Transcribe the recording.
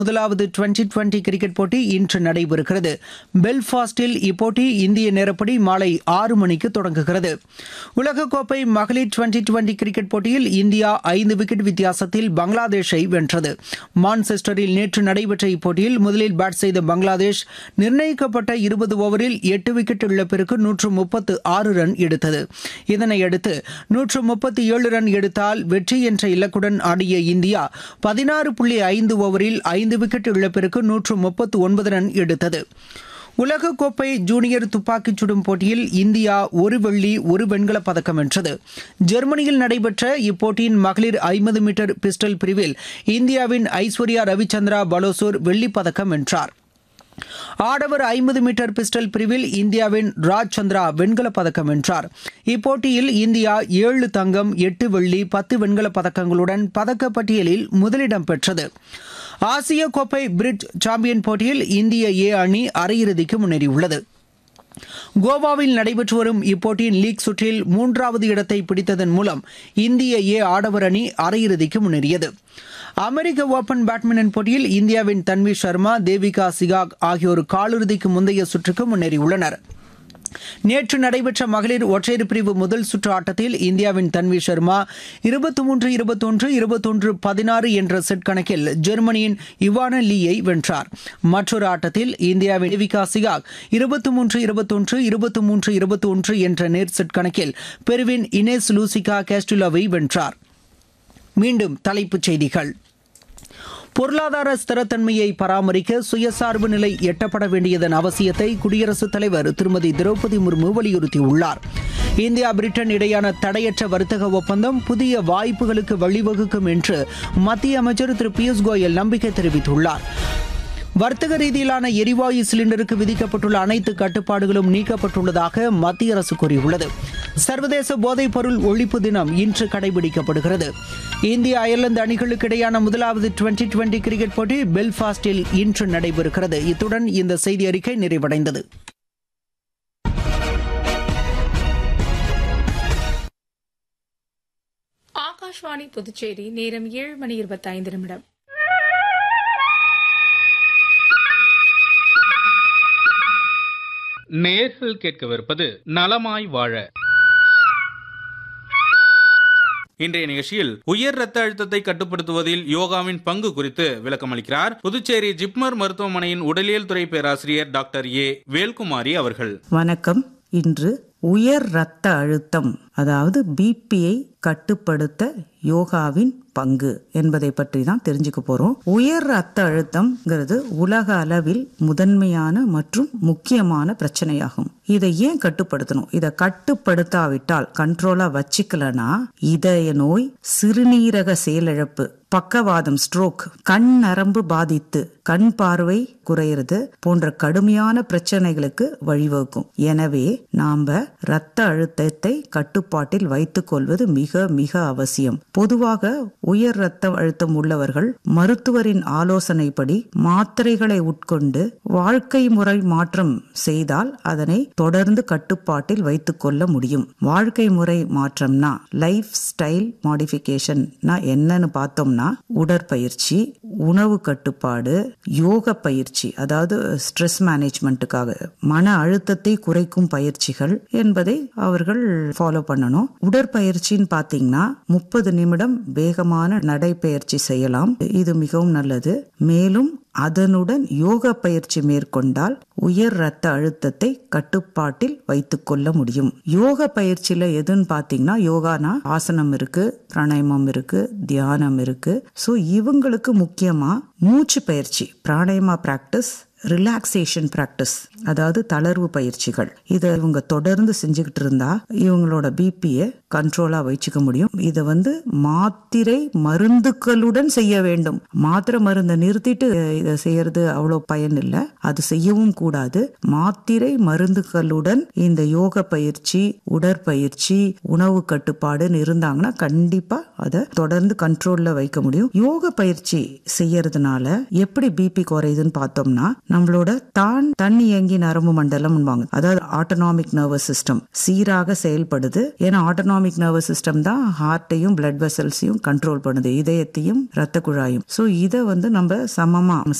முதலாவது twenty twenty cricket போட்டி இன்று நடைபெறுகிறது பெல்ஃபாஸ்டில் இப்போட்டி இந்திய நேரப்படி மாலை ஆறு மணிக்கு தொடங்குகிறது உலகக்கோப்பை மகளிர் டுவெண்டி டுவெண்டி கிரிக்கெட் போட்டியில் இந்தியா ஐந்து விக்கெட் வித்தியாசத்தில் பங்களாதேஷை வென்றது மான்செஸ்டரில் நேற்று நடைபெற்ற இப்போட்டியில் முதலில் பேட் செய்த பங்களாதேஷ் நிர்ணயிக்கப்பட்ட இருபது ஓவரில் எட்டு விக்கெட் இழப்பிற்கு நூற்று முப்பத்து ஆறு ரன் எடுத்தது இதனையடுத்து நூற்று முப்பத்தி ஏழு ரன் எடுத்தால் வெற்றி என்ற இலக்குடன் ஆடிய இந்தியா பதினாறு புள்ளி ஐந்து ஓவரில் ஐந்து விக்கெட் இழப்பிற்கு நூற்று முப்பத்து ஒன்பது ரன் எடுத்தது உலகக்கோப்பை ஜூனியர் துப்பாக்கிச் சுடும் போட்டியில் இந்தியா ஒரு வெள்ளி ஒரு வெண்கலப் பதக்கம் வென்றது ஜெர்மனியில் நடைபெற்ற இப்போட்டியின் மகளிர் ஐம்பது மீட்டர் பிஸ்டல் பிரிவில் இந்தியாவின் ஐஸ்வர்யா ரவிச்சந்திரா பலோசூர் வெள்ளிப் பதக்கம் வென்றார் ஆடவர் ஐம்பது மீட்டர் பிஸ்டல் பிரிவில் இந்தியாவின் ராஜ் சந்திரா வெண்கலப் பதக்கம் வென்றார் இப்போட்டியில் இந்தியா ஏழு தங்கம் எட்டு வெள்ளி பத்து வெண்கலப் பதக்கங்களுடன் பதக்கப்பட்டியலில் முதலிடம் பெற்றது ஆசிய கோப்பை பிரிட்ஜ் சாம்பியன் போட்டியில் இந்திய ஏ அணி அரையிறுதிக்கு முன்னேறியுள்ளது கோவாவில் நடைபெற்று வரும் இப்போட்டியின் லீக் சுற்றில் மூன்றாவது இடத்தை பிடித்ததன் மூலம் இந்திய ஏ ஆடவர் அணி அரையிறுதிக்கு முன்னேறியது அமெரிக்க ஓபன் பேட்மிண்டன் போட்டியில் இந்தியாவின் தன்வி சர்மா தேவிகா சிகாக் ஆகியோர் காலிறுதிக்கு முந்தைய சுற்றுக்கு முன்னேறியுள்ளனர் நேற்று நடைபெற்ற மகளிர் ஒற்றையர் பிரிவு முதல் சுற்று ஆட்டத்தில் இந்தியாவின் தன்வி சர்மா இருபத்தி மூன்று இருபத்தொன்று இருபத்தொன்று பதினாறு என்ற செட் கணக்கில் ஜெர்மனியின் இவான லீயை வென்றார் மற்றொரு ஆட்டத்தில் இந்தியாவின் தேவிகா சிகாக் இருபத்தி மூன்று இருபத்தொன்று இருபத்தி மூன்று இருபத்தி ஒன்று என்ற நேர் செட் கணக்கில் பெருவின் இனேஸ் லூசிகா கேஸ்டுலாவை வென்றார் மீண்டும் தலைப்புச் செய்திகள் பொருளாதார ஸ்திரத்தன்மையை பராமரிக்க சுயசார்பு நிலை எட்டப்பட வேண்டியதன் அவசியத்தை குடியரசுத் தலைவர் திருமதி திரௌபதி முர்மு வலியுறுத்தியுள்ளார் இந்தியா பிரிட்டன் இடையான தடையற்ற வர்த்தக ஒப்பந்தம் புதிய வாய்ப்புகளுக்கு வழிவகுக்கும் என்று மத்திய அமைச்சர் திரு பியூஷ் கோயல் நம்பிக்கை தெரிவித்துள்ளார் வர்த்தக ரீதியிலான எரிவாயு சிலிண்டருக்கு விதிக்கப்பட்டுள்ள அனைத்து கட்டுப்பாடுகளும் நீக்கப்பட்டுள்ளதாக மத்திய அரசு கூறியுள்ளது சர்வதேச போதைப் பொருள் ஒழிப்பு தினம் இன்று கடைபிடிக்கப்படுகிறது இந்திய அயர்லாந்து அணிகளுக்கு இடையான முதலாவது டுவெண்டி டுவெண்டி கிரிக்கெட் போட்டி பெல்ஃபாஸ்டில் இன்று நடைபெறுகிறது இத்துடன் இந்த செய்தி அறிக்கை நிறைவடைந்தது ஆகாஷ்வாணி புதுச்சேரி நேரம் ஏழு மணி இருபத்தைந்து நிமிடம் நேர்கள் கேட்கவிருப்பது நலமாய் வாழ இன்றைய நிகழ்ச்சியில் உயர் ரத்த அழுத்தத்தை கட்டுப்படுத்துவதில் யோகாவின் பங்கு குறித்து விளக்கமளிக்கிறார் புதுச்சேரி ஜிப்மர் மருத்துவமனையின் உடலியல் துறை பேராசிரியர் டாக்டர் ஏ வேல்குமாரி அவர்கள் வணக்கம் இன்று உயர் இரத்த அழுத்தம் அதாவது பிபியை கட்டுப்படுத்த யோகாவின் பங்கு என்பதை பற்றி தான் தெரிஞ்சுக்க போறோம் உயர் ரத்த அழுத்தம்ங்கிறது உலக அளவில் முதன்மையான மற்றும் முக்கியமான பிரச்சனையாகும் இதை ஏன் கட்டுப்படுத்தணும் இதை கட்டுப்படுத்தாவிட்டால் கண்ட்ரோலா வச்சுக்கலனா இதய நோய் சிறுநீரக செயலிழப்பு பக்கவாதம் ஸ்ட்ரோக் கண் நரம்பு பாதித்து கண் பார்வை குறையிறது போன்ற கடுமையான பிரச்சனைகளுக்கு வழிவகுக்கும் எனவே நாம இரத்த அழுத்தத்தை கட்டுப்பாட்டில் வைத்துக் கொள்வது மிக மிக அவசியம் பொதுவாக உயர் இரத்த அழுத்தம் உள்ளவர்கள் மருத்துவரின் ஆலோசனைப்படி மாத்திரைகளை உட்கொண்டு வாழ்க்கை முறை மாற்றம் செய்தால் அதனை தொடர்ந்து கட்டுப்பாட்டில் வைத்துக் கொள்ள முடியும் வாழ்க்கை முறை மாற்றம்னா லைஃப் ஸ்டைல் மாடிஃபிகேஷன்னா என்னன்னு பார்த்தோம்னா உடற்பயிற்சி உணவு கட்டுப்பாடு யோக பயிற்சி அதாவது ஸ்ட்ரெஸ் மேனேஜ்மெண்ட்டுக்காக மன அழுத்தத்தை குறைக்கும் பயிற்சிகள் என்பதை அவர்கள் ஃபாலோ பண்ணணும் உடற்பயிற்சின்னு பார்த்தீங்கன்னா முப்பது நிமிடம் வேகமான நடைப்பயிற்சி செய்யலாம் இது மிகவும் நல்லது மேலும் அதனுடன் யோக பயிற்சி மேற்கொண்டால் உயர் ரத்த அழுத்தத்தை கட்டுப்பாட்டில் வைத்துக் கொள்ள முடியும் யோக பயிற்சியில எதுன்னு பாத்தீங்கன்னா யோகானா ஆசனம் இருக்கு பிராணாயமம் இருக்கு தியானம் இருக்கு ஸோ இவங்களுக்கு முக்கியமா மூச்சு பயிற்சி பிராணாயமா பிராக்டிஸ் ரிலாக்ஸேஷன் பிராக்டிஸ் அதாவது தளர்வு பயிற்சிகள் இதை இவங்க தொடர்ந்து செஞ்சுக்கிட்டு இருந்தா இவங்களோட பிபியை கண்ட்ரோலா வச்சுக்க முடியும் இதை வந்து மாத்திரை மருந்துகளுடன் செய்ய வேண்டும் மாத்திரை மருந்தை நிறுத்திட்டு இதை செய்யறது அவ்வளோ பயன் இல்லை அது செய்யவும் கூடாது மாத்திரை மருந்துகளுடன் இந்த யோக பயிற்சி உடற்பயிற்சி உணவு கட்டுப்பாடுன்னு இருந்தாங்கன்னா கண்டிப்பா அதை தொடர்ந்து கண்ட்ரோல்ல வைக்க முடியும் யோக பயிற்சி செய்யறதுனால எப்படி பிபி குறையுதுன்னு பார்த்தோம்னா நம்மளோட தான் தன் இயங்கி நரம்பு மண்டலம் அதாவது ஆட்டோனாமிக் நர்வஸ் சிஸ்டம் சீராக செயல்படுது ஏன்னா ஆட்டோனாமிக் ஆட்டோனாமிக் நர்வஸ் சிஸ்டம் தான் ஹார்ட்டையும் பிளட் வெசல்ஸையும் கண்ட்ரோல் பண்ணுது இதயத்தையும் ரத்த குழாயும் ஸோ இதை வந்து நம்ம சமமா